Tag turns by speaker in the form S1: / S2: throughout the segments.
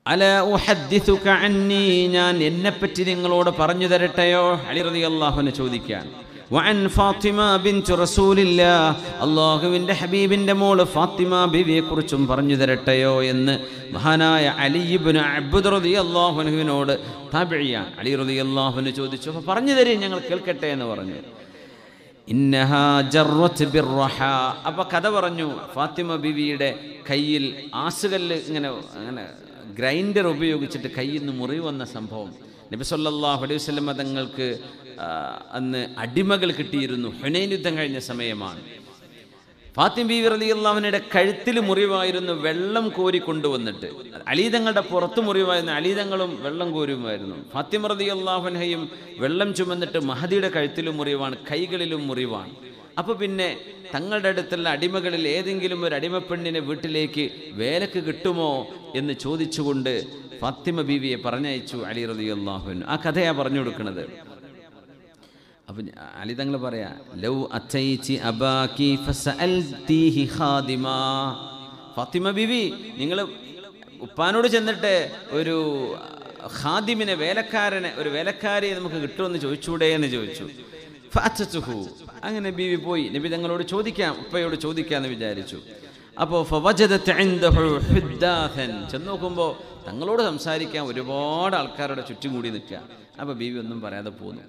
S1: അല ഉഹദ്ദിസുക അന്നി ഞാൻ എന്നെപ്പറ്റി നിങ്ങളോട് പറഞ്ഞു തരട്ടെയോ അലി റളിയല്ലാഹുവിനെ ചോദിക്കാൻ വഅൻ ഫാത്തിമ ബിൻതു റസൂലില്ലാ അല്ലാഹുവിൻ്റെ ഹബീബിൻ്റെ മോള് ഫാത്തിമ ബിവിയെ കുറിച്ചും പറഞ്ഞു തരട്ടെയോ എന്ന് മഹാനായ അലി ഇബ്നു അബ്ദുർ റളിയല്ലാഹു അൻഹുവിനോട് താബിഴിയാൻ അലി റളിയല്ലാഹുവിന് ചോദിച്ചു അപ്പോൾ പറഞ്ഞു തരും ഞങ്ങൾ കേൾക്കട്ടെ എന്ന് പറഞ്ഞു ഇന്നഹാ ജർവത്ത് ബിർറഹ അപ്പോൾ കഥ പറഞ്ഞു ഫാത്തിമ ബിവിയുടെ കയ്യിൽ ആസുകല്ല് ഇങ്ങനെ അങ്ങനെ ഗ്രൈൻഡർ ഉപയോഗിച്ചിട്ട് കയ്യിൽ നിന്ന് മുറിവ് വന്ന സംഭവം നബി സല്ലല്ലാഹു അലൈഹി വസല്ലം തങ്ങൾക്ക് ആ, അന്ന് അടിമകൾ കിട്ടിയിരുന്നു ഹുനൈൻ യുദ്ധം കഴിഞ്ഞ സമയമാണ് ഫാത്തിം ബീവി റളിയല്ലാഹുവിനുടെ കഴുത്തിൽ മുറിവായിരുന്നു വെള്ളം കോരി കൊണ്ടുവന്നിട്ട് അലീതങ്ങളുടെ പുറത്ത് മുറിവായിരുന്നു അലീതങ്ങളും വെള്ളം കോരുമായിരുന്നു ഫാത്തിമ റളിയല്ലാഹുൻഹയും വെള്ളം ചുമന്നിട്ട് മഹദിയുടെ കഴുത്തിലും മുറിവാണ് കൈകളിലും മുറിവാണ് അപ്പോൾ പിന്നെ തങ്ങളുടെ അടുത്തുള്ള അടിമകളിൽ ഏതെങ്കിലും ഒരു അടിമപ്പെണ്ണിനെ വീട്ടിലേക്ക് വേലക്ക് കിട്ടുമോ എന്ന് ചോദിച്ചുകൊണ്ട് ഫാത്തിമ ബീവിയെ പറഞ്ഞയച്ചു അലി റളിയല്ലാഹുവിന് ആ കഥയാണ് പറഞ്ഞു കൊടുക്കുന്നത് അപ്പം അലി തങ്ങൾ പറയാ ലൗ അത്തൈച്ചി അബാക്കി ഫസഅൽതീഹി ഖാദിമാ ഫാത്തിമ ബിവി നിങ്ങൾ ഉപ്പാനോട് ചെന്നിട്ട് ഒരു ഖാദിമിനെ വേലക്കാരനെ ഒരു വേലക്കാരിയെ നമുക്ക് കിട്ടുമെന്ന് ചോദിച്ചൂടെ എന്ന് ചോദിച്ചു ഫഅത്തതുഹു അങ്ങനെ ബീവി പോയി നബി തങ്ങളോട് ചോദിക്കാം ഉപ്പയോട് ചോദിക്കാമെന്ന് വിചാരിച്ചു അപ്പോൾ ഫവജദത്ത് ഇൻദഹു ഹുദ്ദാഥൻ ചെന്ന് നോക്കുമ്പോൾ തങ്ങളോട് സംസാരിക്കാൻ ഒരുപാട് ആൾക്കാരുടെ ചുറ്റും കൂടി നിൽക്കുക അപ്പോൾ ബീവി ഒന്നും പറയാതെ പോന്നു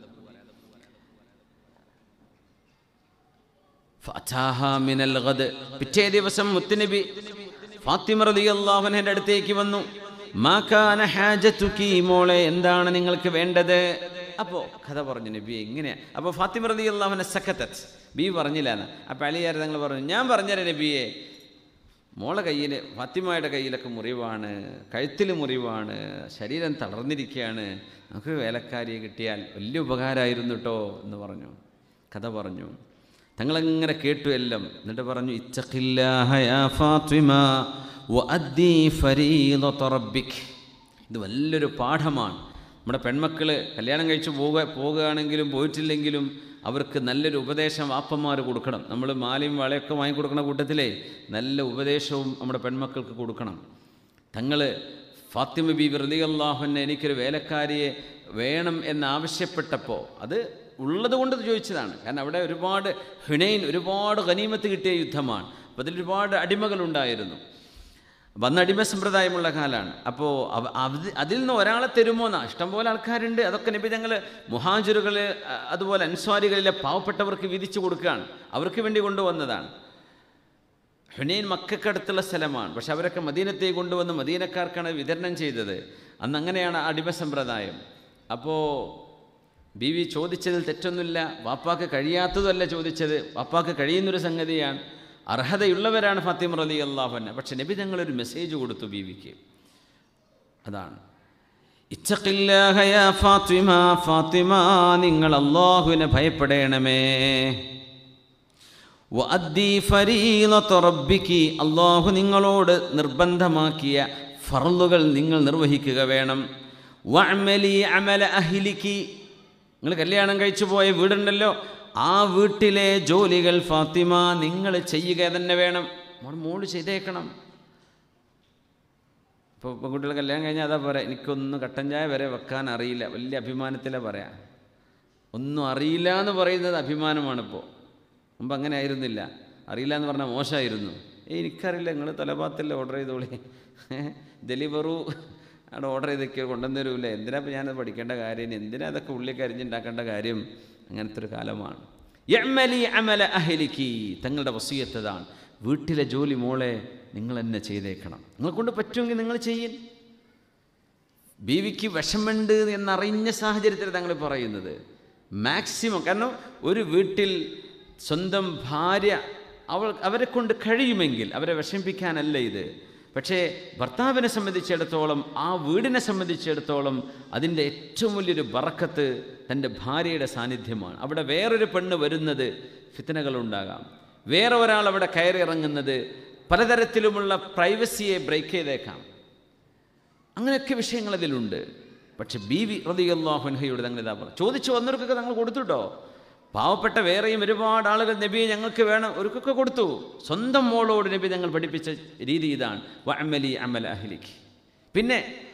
S1: ഫഅതാഹ മിനൽ ഗദ് പിറ്റേ ദിവസം മുത്തുനബി ഫാത്തിമ റളിയല്ലാഹുവിന്റെ അടുത്തേക്ക് വന്നു മാ കാന ഹാജതുകി മോളെ എന്താണ് നിങ്ങൾക്ക് വേണ്ടത് അപ്പോൾ കഥ പറഞ്ഞു നബി എങ്ങനെയാ അപ്പോൾ ഫാത്തിമ റളിയല്ലാഹുവിനെ സക്കത്തത് ബി പറഞ്ഞില്ല എന്ന് അപ്പോൾ അലിയാർ തങ്ങൾ പറഞ്ഞു ഞാൻ പറഞ്ഞുതരാം നബിയെ മോളെ കയ്യിൽ ഫാത്തിമയുടെ കയ്യിലൊക്കെ മുറിവാണ് കഴുത്തിൽ മുറിവാണ് ശരീരം തളർന്നിരിക്കുകയാണ് നമുക്ക് വേലക്കാരിയെ കിട്ടിയാൽ വലിയ ഉപകാരമായിരുന്നു കേട്ടോ എന്ന് പറഞ്ഞു കഥ പറഞ്ഞു തങ്ങളങ്ങനെ കേട്ടു എല്ലാം എന്നിട്ട് പറഞ്ഞു ഇത്തഖില്ലാഹ യാ ഫാത്തിമ വഅദ്ദി ഫരീദത റബ്ബിക് ഇത് വലിയൊരു പാഠമാണ് നമ്മുടെ പെൺമക്കൾ കല്യാണം കഴിച്ച് പോവുക പോകുകയാണെങ്കിലും പോയിട്ടില്ലെങ്കിലും അവർക്ക് നല്ലൊരു ഉപദേശം വാപ്പന്മാർ കൊടുക്കണം നമ്മൾ മാലയും വളയൊക്കെ വാങ്ങിക്കൊടുക്കുന്ന കൂട്ടത്തിലേ നല്ല ഉപദേശവും നമ്മുടെ പെൺമക്കൾക്ക് കൊടുക്കണം തങ്ങൾ ഫാത്തിമ ബി വെറുതെ അള്ളാഹുന്നെ എനിക്കൊരു വേലക്കാരിയെ വേണം എന്നാവശ്യപ്പെട്ടപ്പോൾ അത് ഉള്ളത് കൊണ്ട് ചോദിച്ചതാണ് കാരണം അവിടെ ഒരുപാട് ഹുനൈൻ ഒരുപാട് ഗനീമത്ത് കിട്ടിയ യുദ്ധമാണ് അപ്പോൾ അതിൽ ഒരുപാട് അടിമകളുണ്ടായിരുന്നു വന്ന അടിമ സമ്പ്രദായമുള്ള കാലമാണ് അപ്പോൾ അതിൽ നിന്ന് ഒരാളെ തരുമോ എന്നാ ഇഷ്ടംപോലെ ആൾക്കാരുണ്ട് അതൊക്കെ നബി ഞങ്ങൾ മുഹാജുറുകൾ അതുപോലെ അൻസ്വാരികളിലെ പാവപ്പെട്ടവർക്ക് വിധിച്ചു കൊടുക്കുകയാണ് അവർക്ക് വേണ്ടി കൊണ്ടുവന്നതാണ് ഹുനൈൻ മക്കൾക്കടുത്തുള്ള സ്ഥലമാണ് പക്ഷെ അവരൊക്കെ മദീനത്തേക്ക് കൊണ്ടുവന്ന് മദീനക്കാർക്കാണ് വിതരണം ചെയ്തത് അന്ന് അങ്ങനെയാണ് അടിമ സമ്പ്രദായം അപ്പോൾ ബി വി ചോദിച്ചതിൽ തെറ്റൊന്നുമില്ല വാപ്പാക്ക് കഴിയാത്തതല്ല ചോദിച്ചത് വാപ്പാക്ക് കഴിയുന്നൊരു സംഗതിയാണ് അർഹതയുള്ളവരാണ് ഫാത്തിമ റലി അള്ളാഹുന്നെ പക്ഷെ നബി ഞങ്ങളൊരു മെസ്സേജ് കൊടുത്തു ബീവിക്ക് അതാണ് ഇച്ചക്കില്ലാഹ യാ ഫാത്തിമ ഫാത്തിമ നിങ്ങൾ അള്ളാഹുവിനെ ഭയപ്പെടണമേ വഅദ്ദി ഫരീളത റബ്ബിക്കി അള്ളാഹു നിങ്ങളോട് നിർബന്ധമാക്കിയ ഫർളുകൾ നിങ്ങൾ നിർവഹിക്കുക വേണം വഅമലി അമല അഹ്ലിക്കി നിങ്ങൾ കല്യാണം കഴിച്ചു പോയ വീടുണ്ടല്ലോ ആ വീട്ടിലെ ജോലികൾ ഫാത്തിമ നിങ്ങൾ ചെയ്യുക തന്നെ വേണം മോൾ മോള് ചെയ്തേക്കണം ഇപ്പോൾ പെൺകുട്ടികൾ കല്യാണം കഴിഞ്ഞാൽ അതാ പറയാം എനിക്കൊന്നും കട്ടൻ ചായ വരെ വെക്കാൻ അറിയില്ല വലിയ അഭിമാനത്തിലെ പറയാം ഒന്നും അറിയില്ല എന്ന് പറയുന്നത് അഭിമാനമാണിപ്പോൾ മുമ്പ് അങ്ങനെ ആയിരുന്നില്ല അറിയില്ല എന്ന് പറഞ്ഞാൽ മോശമായിരുന്നു ഏയ് എനിക്കറിയില്ല നിങ്ങൾ തലഭാത്തിൽ ഓർഡർ ചെയ്തോളി ഡെലിവറു അവിടെ ഓർഡർ ചെയ്തൊക്കെ കൊണ്ടുവന്ന് തരൂല്ലേ എന്തിനാ ഇപ്പോൾ ഞാനത് പഠിക്കേണ്ട കാര്യം ഇനി എന്തിനാ അതൊക്കെ ഉള്ളിൽ കരിഞ്ഞുണ്ടാക്കേണ്ട കാര്യം അങ്ങനത്തെ ഒരു കാലമാണ് യഅ്മലി അമല അഹലിക്ക് തങ്ങളുടെ വസീയത്തതാണ് വീട്ടിലെ ജോലി മോളെ നിങ്ങൾ തന്നെ ചെയ്തേക്കണം നിങ്ങളെ കൊണ്ട് പറ്റുമെങ്കിൽ നിങ്ങൾ ചെയ്യൻ ബീവിക്ക് വിഷമുണ്ട് എന്നറിഞ്ഞ സാഹചര്യത്തിൽ തങ്ങൾ പറയുന്നത് മാക്സിമം കാരണം ഒരു വീട്ടിൽ സ്വന്തം ഭാര്യ അവൾ അവരെ കൊണ്ട് കഴിയുമെങ്കിൽ അവരെ വിഷമിപ്പിക്കാനല്ല ഇത് പക്ഷേ ഭർത്താവിനെ സംബന്ധിച്ചിടത്തോളം ആ വീടിനെ സംബന്ധിച്ചിടത്തോളം അതിൻ്റെ ഏറ്റവും വലിയൊരു ബറക്കത്ത് തൻ്റെ ഭാര്യയുടെ സാന്നിധ്യമാണ് അവിടെ വേറൊരു പെണ്ണ് വരുന്നത് ഫിത്തനകളുണ്ടാകാം വേറെ ഒരാൾ അവിടെ കയറി ഇറങ്ങുന്നത് പലതരത്തിലുമുള്ള പ്രൈവസിയെ ബ്രേക്ക് ചെയ്തേക്കാം അങ്ങനെയൊക്കെ വിഷയങ്ങൾ അതിലുണ്ട് പക്ഷെ ബി വി റതിയല്ലാഹുൻഹയോട് തങ്ങൾ ഇതാ പറഞ്ഞു ചോദിച്ചു വന്നവർക്കൊക്കെ തങ്ങൾ കൊടുത്തുട്ടോ പാവപ്പെട്ട വേറെയും ഒരുപാട് ആളുകൾ നബിയെ ഞങ്ങൾക്ക് വേണം ഒരുക്കൊക്കെ കൊടുത്തു സ്വന്തം മോളോട് നബി ഞങ്ങൾ പഠിപ്പിച്ച രീതി ഇതാണ് വഅമലി അമൽ അഹ്ലിക്ക് പിന്നെ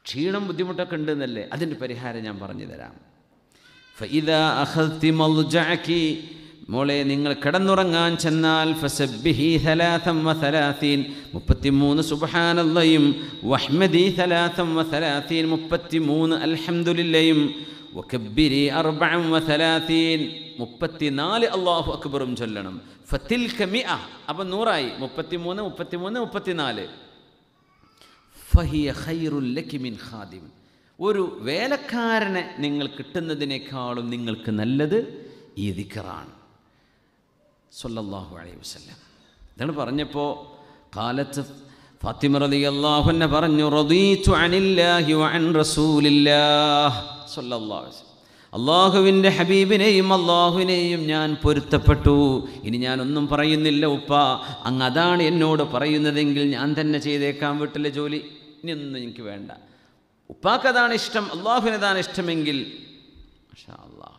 S1: ക്ഷീണം ബുദ്ധിമുട്ടൊക്കെ ഉണ്ടെന്നല്ലേ അതിൻ്റെ പരിഹാരം ഞാൻ പറഞ്ഞു തരാം ഫഇദാ അഖദ്തി മൽജഅകി മോളെ നിങ്ങൾ കിടന്നുറങ്ങാൻ ചെന്നാൽ ഫസബ്ബിഹി സലാസം വ സലാസീൻ മുപ്പത്തിമൂന്ന് സുബ്ഹാനല്ലയും വഹ്മദി സലാസം വ സലാസീൻ മുപ്പത്തിമൂന്ന് അൽഹംദുലില്ലയും വകബ്ബിരി അർബഅൻ വ സലാസീൻ മുപ്പത്തിനാല് അല്ലാഹു അക്ബറും ചൊല്ലണം ഫതിൽക മിഅ അപ്പം നൂറായി മുപ്പത്തിമൂന്ന് മുപ്പത്തിമൂന്ന് മുപ്പത്തിനാല് ഫഹിയ ഖൈറുൽ ലക്കി മിൻ ഖാദിം ഒരു വേലക്കാരനെ നിങ്ങൾ കിട്ടുന്നതിനേക്കാളും നിങ്ങൾക്ക് നല്ലത് ഈ ദിക്കറാണ് സല്ലല്ലാഹു അലൈഹി വസല്ലം ഇതാണ് പറഞ്ഞപ്പോൾ കാലത്ത് ഫാത്തിമ റളിയല്ലാഹു അൻഹ പറഞ്ഞു റദീതു അനില്ലാഹി വഅൻ റസൂലില്ലാഹ് സല്ലല്ലാഹു അലൈഹി വസല്ലം അള്ളാഹുവിൻ്റെ ഹബീബിനെയും അള്ളാഹുവിനെയും ഞാൻ പൊരുത്തപ്പെട്ടു ഇനി ഞാനൊന്നും പറയുന്നില്ല ഉപ്പ അങ്ങ് അതാണ് എന്നോട് പറയുന്നതെങ്കിൽ ഞാൻ തന്നെ ചെയ്തേക്കാം വീട്ടിലെ ജോലി ഇനിയൊന്നും എനിക്ക് വേണ്ട ഉപ്പാക്കതാണ് ഇഷ്ടം അള്ളാഹുവിനതാണ് ഇഷ്ടമെങ്കിൽ മാഷാ അള്ളാഹ്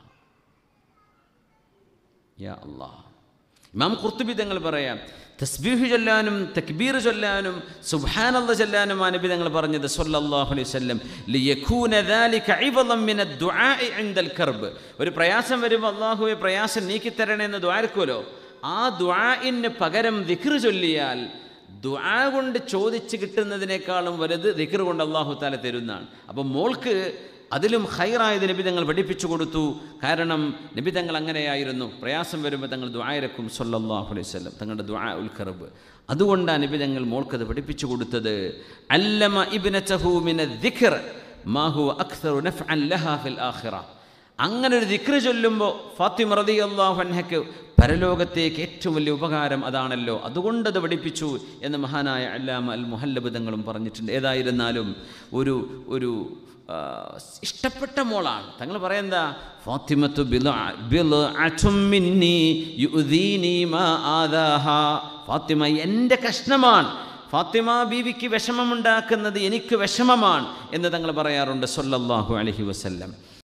S1: യാ അള്ളാഹ് ഇമാം ഖുർത്തുബി തങ്ങൾ പറയാം തസ്ബീഹ് ചൊല്ലാനും തക്ബീർ ചൊല്ലാനും സുബ്ഹാനല്ല ചൊല്ലാനും ആ നബി തങ്ങൾ പറഞ്ഞത് സല്ലല്ലാഹു അലൈഹി വസല്ലം ലിയകൂന ദാലിക ഇവളം മിന ദുആഇ ഇൻദൽ കർബ് ഒരു പ്രയാസം വരുമ്പോൾ അള്ളാഹുവെ പ്രയാസം നീക്കിത്തരണേ എന്ന് ദ്വാരക്കുമല്ലോ ആ ദ്വാഇന് പകരം ദിക്ർ ചൊല്ലിയാൽ ദുആ കൊണ്ട് ചോദിച്ച് കിട്ടുന്നതിനേക്കാളും വലുത് ദിക്ർ കൊണ്ട് അള്ളാഹു താല തരുന്നതാണ് അപ്പം മോൾക്ക് അതിലും ഹൈറായത് നബി തങ്ങൾ പഠിപ്പിച്ചു കൊടുത്തു കാരണം നബി തങ്ങൾ അങ്ങനെയായിരുന്നു പ്രയാസം വരുമ്പോൾ തങ്ങൾ ദുആയിരക്കും സല്ലല്ലാഹു അലൈഹി വസല്ലം തങ്ങളുടെ ദുആ ഉൽ കറബ് അതുകൊണ്ടാണ് നബി തങ്ങൾ മോൾക്കത് പഠിപ്പിച്ചു കൊടുത്തത് അല്ലമ ഇബ്നതഹു മിന ദിക്ർ മാ ഹുവ അക്സറു നഫ്അൻ ലഹാ ഫിൽ ആഖിറ അങ്ങനെ ഒരു ദിക്ർ ചൊല്ലുമ്പോൾ ഫാത്തിമ റളിയല്ലാഹു അൻഹയ്ക്ക് പരലോകത്തേക്ക് ഏറ്റവും വലിയ ഉപകാരം അതാണല്ലോ അതുകൊണ്ടത് പഠിപ്പിച്ചു എന്ന് മഹാനായ അല്ലാമ അൽ മുഹല്ലബ് തങ്ങളും പറഞ്ഞിട്ടുണ്ട് ഏതായിരുന്നാലും ഒരു ഒരു ആ, ഇഷ്ടപ്പെട്ട മോളാണ് തങ്ങൾ പറയുന്നതാ ഫാത്തിമത്തു ഫാത്തിമ എൻ്റെ കഷ്ണമാണ് ഫാത്തിമ ബീവിക്ക് വിഷമമുണ്ടാക്കുന്നത് എനിക്ക് വിഷമമാണ് എന്ന് തങ്ങൾ പറയാറുണ്ട് സല്ലല്ലാഹു അലൈഹി വസല്ലം